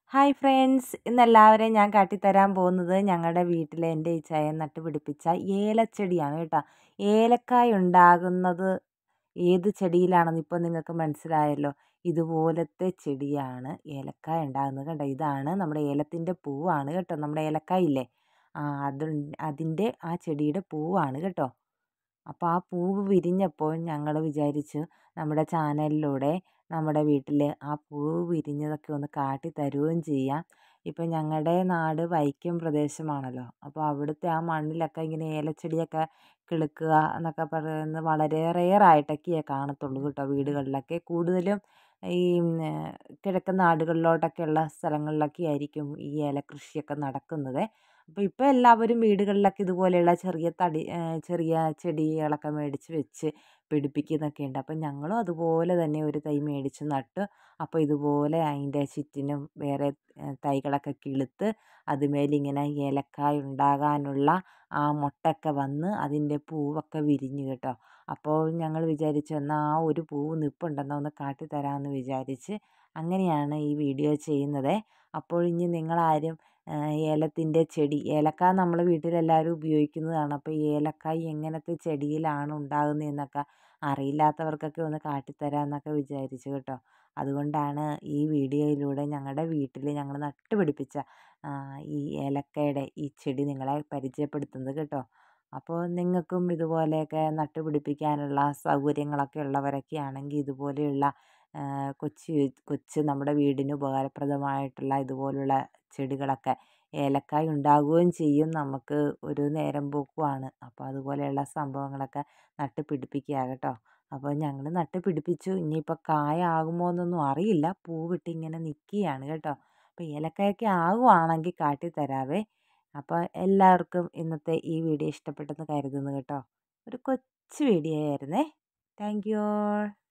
hi friends ഇന്ന് എല്ലാവരെയും ഞാൻ കാട്ടിത്തരാൻ പോകുന്നത് ഞങ്ങളുടെ വീട്ടിലെ എൻ്റെ ഇച്ചായൻ നട്ടുപിടിപ്പിച്ച ഏലച്ചെടിയാണ് കേട്ടോ ഏലക്കായ ഉണ്ടാകുന്നത് ഏത് ചെടിയിലാണെന്ന് ഇപ്പോൾ നിങ്ങൾക്ക് മനസ്സിലായല്ലോ ഇതുപോലത്തെ ചെടിയാണ് ഏലക്കായ ഉണ്ടാകുന്നത് കണ്ടോ ഇതാണ് നമ്മുടെ ഏലത്തിൻ്റെ പൂവാണ് കേട്ടോ നമ്മുടെ ഏലക്കായ ഇല്ലേ ആ അത് അതിൻ്റെ ആ ചെടിയുടെ പൂവാണ് കേട്ടോ അപ്പോൾ ആ പൂവ് വിരിഞ്ഞപ്പോൾ ഞങ്ങൾ വിചാരിച്ചു നമ്മുടെ ചാനലിലൂടെ നമ്മുടെ വീട്ടിൽ ആ പൂവ് വിരിഞ്ഞതൊക്കെ ഒന്ന് കാട്ടി തരുകയും ചെയ്യാം ഇപ്പം ഞങ്ങളുടെ നാട് വൈക്കം പ്രദേശമാണല്ലോ അപ്പോൾ അവിടുത്തെ ആ മണ്ണിലൊക്കെ ഇങ്ങനെ ഏലച്ചെടിയൊക്കെ കിളുക്കുക എന്നൊക്കെ പറയുന്നത് വളരെ റെയറായിട്ടൊക്കെയേ കാണത്തുള്ളൂ കേട്ടോ വീടുകളിലൊക്കെ കൂടുതലും ഈ കിഴക്കൻ നാടുകളിലോട്ടൊക്കെയുള്ള സ്ഥലങ്ങളിലൊക്കെ ആയിരിക്കും ഈ ഏലകൃഷിയൊക്കെ നടക്കുന്നത് അപ്പോൾ ഇപ്പോൾ എല്ലാവരും വീടുകളിലൊക്കെ ഇതുപോലെയുള്ള ചെറിയ തടി ചെറിയ ചെടികളൊക്കെ മേടിച്ച് വെച്ച് പിടിപ്പിക്കുന്നൊക്കെ ഉണ്ട് അപ്പം ഞങ്ങളും അതുപോലെ തന്നെ ഒരു തൈ മേടിച്ച് നട്ടു അപ്പോൾ ഇതുപോലെ അതിൻ്റെ ചുറ്റിനും വേറെ തൈകളൊക്കെ കിളുത്ത് അതുമേലിങ്ങനെ ഏലക്കായ ഉണ്ടാകാനുള്ള ആ മൊട്ടൊക്കെ വന്ന് അതിൻ്റെ പൂവൊക്കെ വിരിഞ്ഞു കേട്ടോ അപ്പോൾ ഞങ്ങൾ വിചാരിച്ചു എന്നാൽ ആ ഒരു പൂവ് നിൽപ്പുണ്ടെന്നാൽ ഒന്ന് കാട്ടിത്തരാമെന്ന് വിചാരിച്ച് അങ്ങനെയാണ് ഈ വീഡിയോ ചെയ്യുന്നത് അപ്പോൾ ഇനി നിങ്ങളാരും ഏലത്തിൻ്റെ ചെടി ഏലക്ക നമ്മൾ വീട്ടിലെല്ലാവരും ഉപയോഗിക്കുന്നതാണ് അപ്പോൾ ഏലക്കായ എങ്ങനത്തെ ചെടിയിലാണ് ഉണ്ടാകുന്നതെന്നൊക്കെ അറിയില്ലാത്തവർക്കൊക്കെ ഒന്ന് കാട്ടിത്തരാമെന്നൊക്കെ വിചാരിച്ചു കേട്ടോ അതുകൊണ്ടാണ് ഈ വീഡിയോയിലൂടെ ഞങ്ങളുടെ വീട്ടിൽ ഞങ്ങൾ നട്ടുപിടിപ്പിച്ച ഈ ഏലക്കയുടെ ഈ ചെടി നിങ്ങളെ പരിചയപ്പെടുത്തുന്നത് കേട്ടോ അപ്പോൾ നിങ്ങൾക്കും ഇതുപോലെയൊക്കെ നട്ടുപിടിപ്പിക്കാനുള്ള സൗകര്യങ്ങളൊക്കെ ഉള്ളവരൊക്കെ ആണെങ്കിൽ ഇതുപോലെയുള്ള കൊച്ചു കൊച്ചു നമ്മുടെ വീടിന് ഉപകാരപ്രദമായിട്ടുള്ള ഇതുപോലുള്ള ചെടികളൊക്കെ ഏലക്കായ ഉണ്ടാകുകയും ചെയ്യും നമുക്ക് ഒരു നേരം പോക്കുമാണ് അപ്പോൾ അതുപോലെയുള്ള സംഭവങ്ങളൊക്കെ നട്ട് പിടിപ്പിക്കുക കേട്ടോ അപ്പോൾ ഞങ്ങൾ നട്ട് പിടിപ്പിച്ചു ഇനിയിപ്പോൾ കായ ആകുമോ എന്നൊന്നും അറിയില്ല പൂവിട്ട് ഇങ്ങനെ നിൽക്കുകയാണ് കേട്ടോ അപ്പോൾ ഏലക്കായൊക്കെ ആകുവാണെങ്കിൽ കാട്ടിത്തരാവേ അപ്പോൾ എല്ലാവർക്കും ഇന്നത്തെ ഈ വീഡിയോ ഇഷ്ടപ്പെട്ടെന്ന് കരുതുന്നു കേട്ടോ ഒരു കൊച്ചു വീഡിയോ ആയിരുന്നേ താങ്ക് യു